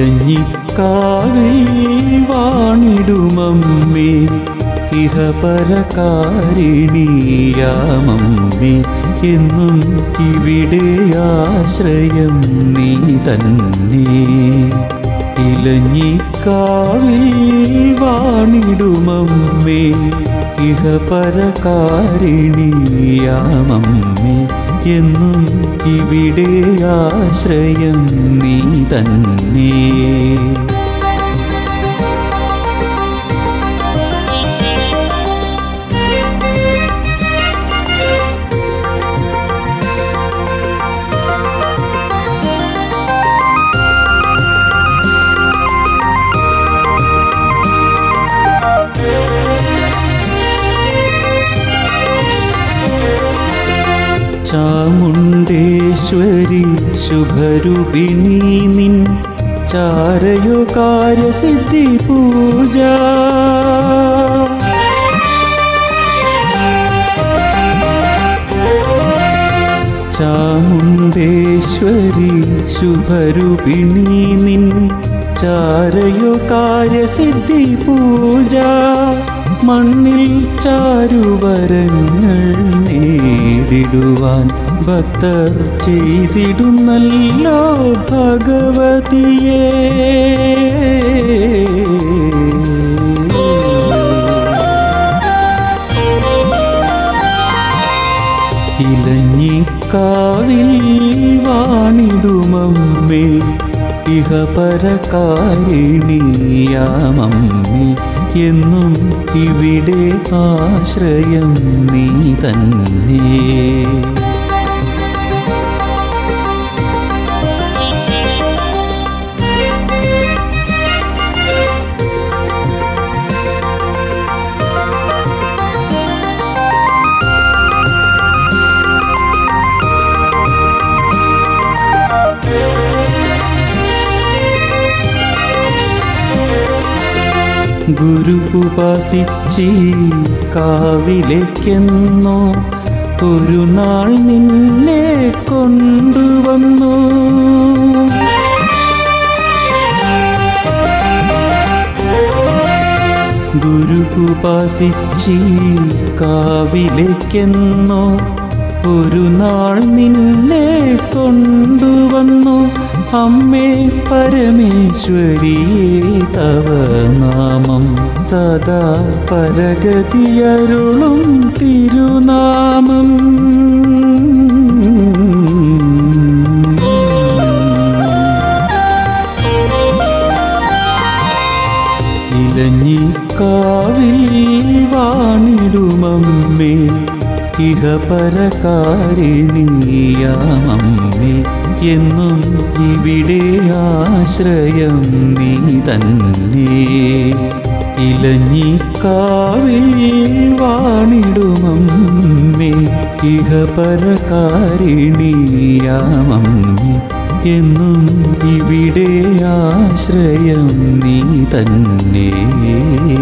ഇലഞ്ഞിക്കാവിൽ വാണിടുമമ്മേ ഇഹപരകാരിണിയാമമ്മേ എന്നും ഇവിടെ ആശ്രയം നീ തന്നെ ഇലഞ്ഞിക്കാവിൽ വാണിടുമമ്മേ ഇഹപരകാരിണിയാമമ്മേ എന്നും ഇവിടെ ആശ്രയം നീ തന്നെ ചാമുണ്ടേശ്വരി ശുഭരൂപിണി നിൻ ചാരയോ കാര്യസിദ്ധി പൂജ ചാമുണ്ടേശ്വരി ശുഭരൂപിണി നിൻ ചാരയോ കാര്യസിദ്ധി പൂജ മണ്ണിൽ ചാരുവരങ്ങൾ നേടിടുവാൻ ഭക്തർ ചെയ്തിടുന്നല്ലോ ഭഗവതിയേ ഇലഞ്ഞിക്കാവിൽ വാണിടുമമ്മേ ഇഹപരകാരിണിയാമമ്മേ എന്നും ഇവിടെ ആശ്രയം നീ തന്നെ ഗുരു ഉപാസിച്ചി കാവിലേക്കെന്നോ ഒരു നാൾ നിന്നെ കൊണ്ടുവന്നു ഗുരു ഉപാസിച്ചി കാവിലേക്കെന്നോ ഒരു നാൾ നിന്നെ കൊണ്ടുവന്നു അമ്മേ പരമേശ്വരിയേ തവ നാമം സദാ പരഗതിയരുളും തിരുനാമം ഇലഞ്ഞിക്കാവിൽ വാണിടുമമ്മേ ഇഹപരകാരിണിയാമമ്മേ എന്നും ഇവിടെ ആശ്രയം നീ തന്നെ ഇലഞ്ഞിക്കാവിൽ വാണിടുമമ്മേ ഇഹപരകാരിണിയാമമ്മേ എന്നും ഇവിടെ ആശ്രയം നീ തന്നെ